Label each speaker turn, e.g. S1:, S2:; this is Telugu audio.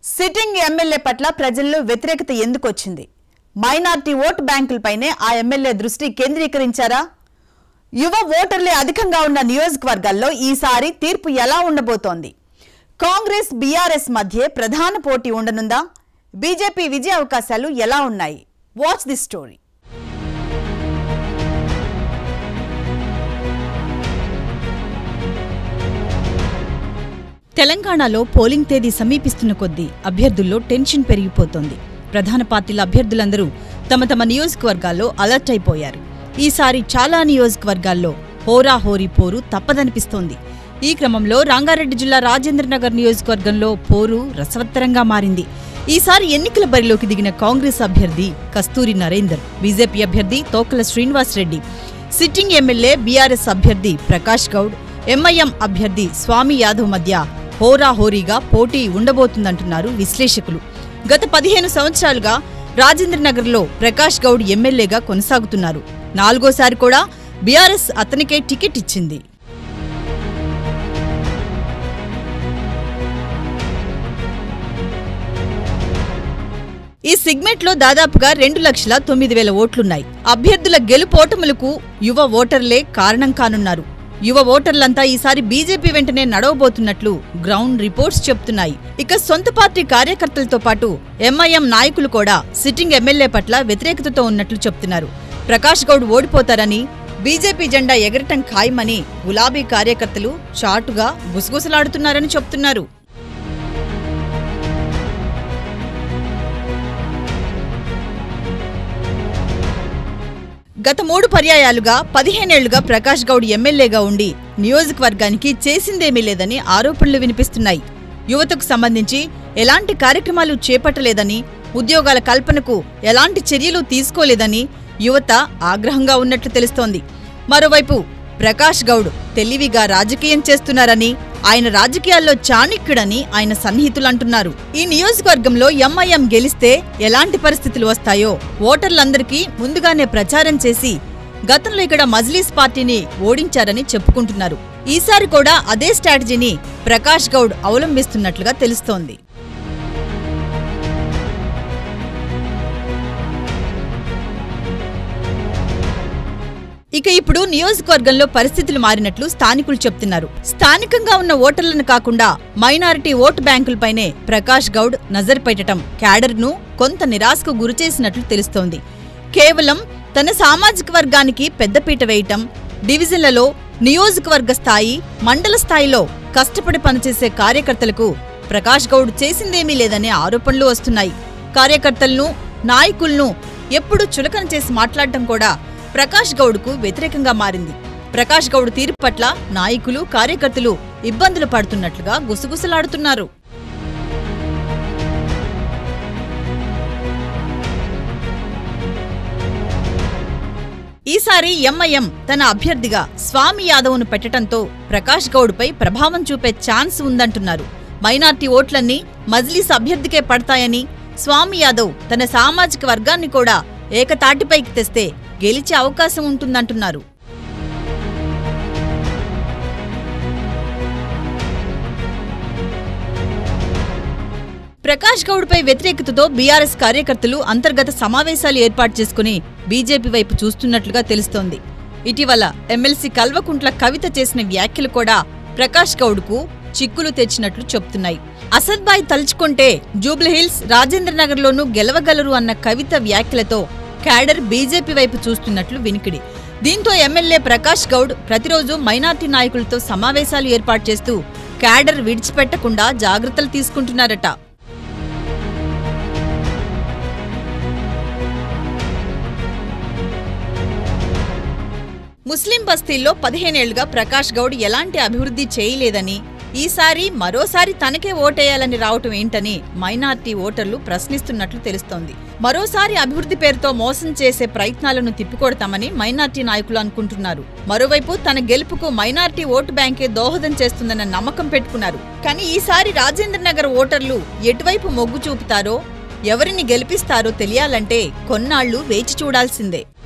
S1: సిట్టింగ్ ఎమ్మెల్యే పట్ల ప్రజల్లో వ్యతిరేకత ఎందుకు వచ్చింది మైనార్టీ ఓటు బ్యాంకులపైనే ఆ ఎమ్మెల్యే దృష్టి కేంద్రీకరించారా యువ ఓటర్లే అధికంగా ఉన్న నియోజకవర్గాల్లో ఈసారి తీర్పు ఎలా ఉండబోతోంది కాంగ్రెస్ బీఆర్ఎస్ మధ్య ప్రధాన పోటీ ఉండనుందా బీజేపీ విజయ అవకాశాలు ఎలా ఉన్నాయి వాచ్ ది స్టోరీ
S2: తెలంగాణలో పోలింగ్ తేదీ సమీపిస్తున్న కొద్దీ అభ్యర్థుల్లో టెన్షన్ పెరిగిపోతోంది ప్రధాన పార్టీల అభ్యర్థులందరూ తమ తమ నియోజకవర్గాల్లో అలర్ట్ అయిపోయారు ఈసారి చాలా నియోజకవర్గాల్లో హోరాహోరీ పోరు తప్పదనిపిస్తోంది ఈ క్రమంలో రంగారెడ్డి జిల్లా రాజేంద్రనగర్ నియోజకవర్గంలో పోరు రసవత్తరంగా మారింది ఈసారి ఎన్నికల బరిలోకి దిగిన కాంగ్రెస్ అభ్యర్థి కస్తూరి నరేందర్ బీజేపీ అభ్యర్థి Thokala Srinivasa Reddy sitting MLA BRS అభ్యర్థి ప్రకాష్ గౌడ్ ఎంఐఎం అభ్యర్థి స్వామి యాదవ్ మధ్య హోరాహోరీగా పోటీ ఉండబోతుందంటున్నారు విశ్లేషకులు గత పదిహేను సంవత్సరాలుగా రాజేంద్రనగర్లో ప్రకాష్ గౌడ్ ఎమ్మెల్యేగా కొనసాగుతున్నారు నాలుగోసారి కూడా బీఆర్ఎస్ అతనికే టికెట్ ఇచ్చింది ఈ సిగ్మెంట్లో దాదాపుగా రెండు లక్షల తొమ్మిది వేల ఓట్లున్నాయి అభ్యర్థుల గెలుపోటములకు యువ ఓటర్లే కారణం కానున్నారు యువ ఓటర్లంతా ఈసారి బీజేపీ వెంటనే నడవబోతున్నట్లు గ్రౌండ్ రిపోర్ట్స్ చెప్తున్నాయి ఇక సొంత పార్టీ కార్యకర్తలతో పాటు ఎంఐఎం నాయకులు కూడా సిట్టింగ్ ఎమ్మెల్యే పట్ల వ్యతిరేకతతో ఉన్నట్లు చెప్తున్నారు ప్రకాష్ గౌడ్ ఓడిపోతారని బీజేపీ జెండా ఎగరటం ఖాయమని గులాబీ కార్యకర్తలు చాటుగా గుసగుసలాడుతున్నారని చెప్తున్నారు గత మూడు పర్యాయాలుగా పదిహేనేళ్లుగా ప్రకాష్ గౌడ్ ఎమ్మెల్యేగా ఉండి నియోజకవర్గానికి చేసిందేమీ లేదని ఆరోపణలు వినిపిస్తున్నాయి యువతకు సంబంధించి ఎలాంటి కార్యక్రమాలు చేపట్టలేదని ఉద్యోగాల కల్పనకు ఎలాంటి చర్యలు తీసుకోలేదని యువత ఆగ్రహంగా ఉన్నట్లు తెలుస్తోంది మరోవైపు ప్రకాష్ గౌడ్ తెలివిగా రాజకీయం చేస్తున్నారని ఆయన రాజకీయాల్లో చాణక్యుడని ఆయన సన్నిహితులు అంటున్నారు ఈ నియోజకవర్గంలో ఎంఐఎం గెలిస్తే ఎలాంటి పరిస్థితులు వస్తాయో ఓటర్లందరికీ ముందుగానే ప్రచారం చేసి గతంలో ఇక్కడ మజ్లీస్ పార్టీని ఓడించారని చెప్పుకుంటున్నారు ఈసారి కూడా అదే స్ట్రాటజీని ప్రకాష్ గౌడ్ అవలంబిస్తున్నట్లుగా తెలుస్తోంది ఇక ఇప్పుడు నియోజకవర్గంలో పరిస్థితులు మారినట్లు స్థానికులు చెప్తున్నారు స్థానికంగా ఉన్న ఓటర్లను కాకుండా మైనారిటీ ఓటు బ్యాంకులపైనే ప్రకాష్ గౌడ్ నజర్ పెట్టడం క్యాడర్ను కొంత నిరాశకు గురిచేసినట్లు తెలుస్తోంది కేవలం తన సామాజిక వర్గానికి పెద్దపీట వేయటం డివిజన్లలో నియోజకవర్గ స్థాయి మండల స్థాయిలో కష్టపడి పనిచేసే కార్యకర్తలకు ప్రకాష్ గౌడ్ చేసిందేమీ లేదనే ఆరోపణలు వస్తున్నాయి కార్యకర్తలను నాయకులను ఎప్పుడూ చులకన చేసి మాట్లాడటం కూడా ప్రకాష్ గౌడ్కు వ్యతిరేకంగా మారింది ప్రకాష్ గౌడ్ తీర్పు పట్ల నాయకులు కార్యకర్తలు ఇబ్బందులు పడుతున్నట్లుగా గుసగుసలాడుతున్నారు ఈసారి ఎంఐఎం తన అభ్యర్థిగా స్వామి యాదవ్ను పెట్టడంతో ప్రకాష్ గౌడ్పై ప్రభావం చూపే ఛాన్స్ ఉందంటున్నారు మైనార్టీ ఓట్లన్నీ మజ్లీస్ అభ్యర్థికే పడతాయని స్వామి యాదవ్ తన సామాజిక వర్గాన్ని కూడా ఏకతాటిపైకి తెస్తే గెలిచే అవకాశం ఉంటుందంటున్నారు ప్రకాష్ గౌడ్పై వ్యతిరేకతతో బీఆర్ఎస్ కార్యకర్తలు అంతర్గత సమావేశాలు ఏర్పాటు చేసుకుని బీజేపీ వైపు చూస్తున్నట్లుగా తెలుస్తోంది ఇటీవల ఎమ్మెల్సీ కల్వకుంట్ల కవిత చేసిన వ్యాఖ్యలు కూడా ప్రకాష్ గౌడ్కు చిక్కులు తెచ్చినట్లు చెప్తున్నాయి అసద్బాయ్ తలుచుకుంటే జూబ్లీహిల్స్ రాజేంద్రనగర్లోనూ గెలవగలరు అన్న కవిత వ్యాఖ్యలతో క్యాడర్ బీజేపీ వైపు చూస్తున్నట్లు వినికిడి దీంతో ఎమ్మెల్యే ప్రకాష్ గౌడ్ ప్రతిరోజు మైనార్టీ నాయకులతో సమావేశాలు ఏర్పాటు చేస్తూ క్యాడర్ విడిచిపెట్టకుండా జాగ్రత్తలు తీసుకుంటున్నారట ముస్లిం బస్తీల్లో పదిహేనేళ్లుగా ప్రకాష్ గౌడ్ ఎలాంటి అభివృద్ధి చేయలేదని ఈసారి మరోసారి తనకే ఓటేయాలని రావటం ఏంటని మైనార్టీ ఓటర్లు ప్రశ్నిస్తున్నట్లు తెలుస్తోంది మరోసారి అభివృద్ధి పేరుతో మోసం చేసే ప్రయత్నాలను తిప్పికొడతామని మైనార్టీ నాయకులు అనుకుంటున్నారు మరోవైపు తన గెలుపుకు మైనార్టీ ఓటు బ్యాంకే దోహదం చేస్తుందన్న నమ్మకం పెట్టుకున్నారు కానీ ఈసారి రాజేంద్రనగర్ ఓటర్లు ఎటువైపు మొగ్గు చూపుతారో ఎవరిని గెలిపిస్తారో తెలియాలంటే కొన్నాళ్లు వేచి చూడాల్సిందే